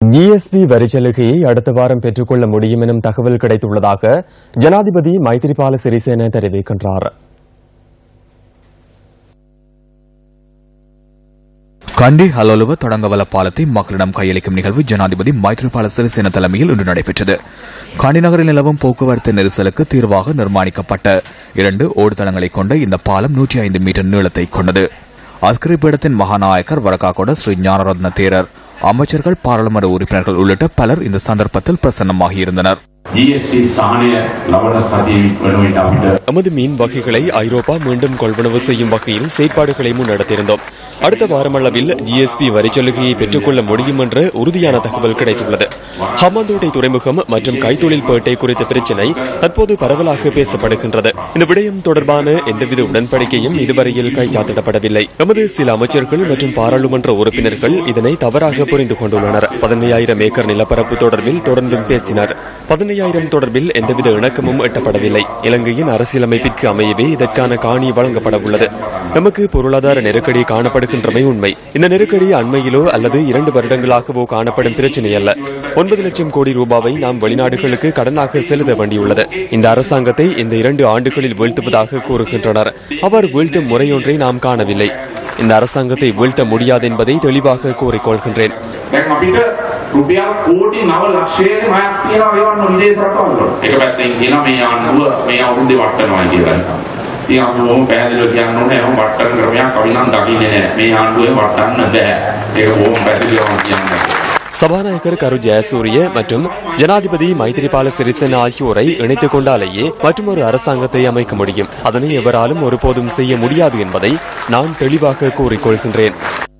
GSP வரிச்சலுகையை அடுத்த வாரம் பெற்றுக்கொள்ள முடியும் எனும் தகவல் கிடைத்துள்ளதாக ஜனாதிபதி மைத்திரிபால சிறிசேன தெரிவிக்கின்றார் கண்டி ஹலோலுவ தொடங்கவல பாலத்தை மக்களிடம் கையளிக்கும் நிகழ்வு ஜனாதிபதி மைத்ரிபால சிறிசேன தலைமையில் இன்று நடைபெற்றது கண்டி நகரில் நிலவும் போக்குவரத்து நெரிசலுக்கு தீர்வாக நிர்மாணிக்கப்பட்ட இரண்டு ஓடுதளங்களை கொண்ட இந்த பாலம் நூற்றி ஐந்து மீட்டர் நீளத்தை கொண்டது அஸ்கிரி பீடத்தின் மகாநாயக்கர் வரகாகொட ஸ்ரீ ஞானரத்ன தேரர் அமைச்சர்கள் பாராளுமன்ற உறுப்பினர்கள் உள்ளிட்ட பலர் இந்த சந்தர்ப்பத்தில் பிரசன்னமாகியிருந்தனர் GST සහනය ලබන සතිය වෙනුවෙන් අපිට எமது மீன் வகைகளை ஐரோப்பா மீண்டும் கொள்வனவு செய்யும் வகையில் செயற்பாடுகளை முன்னெடுத்திருந்தோம் அடுத்த வாரமளவில் ஜிஎஸ்பி வரிச்சலுகையை பெற்றுக்கொள்ள முடியும் என்ற உறுதியான தகவல் கிடைத்துள்ளது ஹம்மாந்தோட்டை துறைமுகம் மற்றும் கைத்தொழில் பேட்டை குறித்த பிரச்சினை தற்போது பரவலாக பேசப்படுகின்றது இந்த விடயம் தொடர்பான எந்தவித உடன்படிக்கையும் இதுவரையில் கைச்சாத்திடப்படவில்லை எமது சில அமைச்சர்கள் மற்றும் பாராளுமன்ற உறுப்பினர்கள் இதனை தவறாக புரிந்து கொண்டுள்ளனர் பதினையாயிரம் ஏக்கர் நிலப்பரப்பு தொடர்பில் தொடர்ந்தும் பேசினர் பதினையாயிரம் தொடர்பில் எந்தவித இணக்கமும் எட்டப்படவில்லை இலங்கையின் அரசியலமைப்பிற்கு அமையவே இதற்கான காணி வழங்கப்பட உள்ளது நமக்கு பொருளாதார நெருக்கடி காணப்படுகின்றமை உண்மை இந்த நெருக்கடி அண்மையிலோ அல்லது இரண்டு வருடங்களாகவோ காணப்படும் பிரச்சனை அல்ல ஒன்பது லட்சம் கோடி ரூபாவை நாம் வெளிநாடுகளுக்கு கடனாக செலுத்த வேண்டியுள்ளது இந்த அரசாங்கத்தை இந்த இரண்டு ஆண்டுகளில் வீழ்த்துவதாக கூறுகின்றனர் அவர் வீழ்த்தும் முறையொன்றை நாம் காணவில்லை இந்த அரசாங்கத்தை வீழ்த்த முடியாது என்பதை தெளிவாக கூறிக்கொள்கின்றேன் දැන් අපිට රුපියල් කෝටි 9 ලක්ෂයක ණයක් තියෙනවා ඒවන්න විදේශ රටවල් වල. එක පැත්තෙන් කියනවා මේ ආණ්ඩුව මේ අවුරුද්දේ වට්ටනවා කියලා. ඉතින් අපි බොහොම පැහැදිලිව කියන්න ඕනේ එහෙම වට්ටන ක්‍රමයක් අපි නම් දකින්නේ නැහැ. මේ ආණ්ඩුවේ වටන්න බෑ. ඒක බොහොම පැහැදිලිවම කියන්න. சபாநாயகர் கரு ஜெயசூரிய மற்றும் ஜனாதிபதி மைத்திரிபால சிறிசேன ஆகியோரை இணைத்துக் கொண்டாலேயே மற்றொரு அரசாங்கத்தை அமைக்க முடியும் அதனை எவராலும் ஒருபோதும் செய்ய முடியாது என்பதை நான் தெளிவாக கூறிக்கொள்கின்றேன்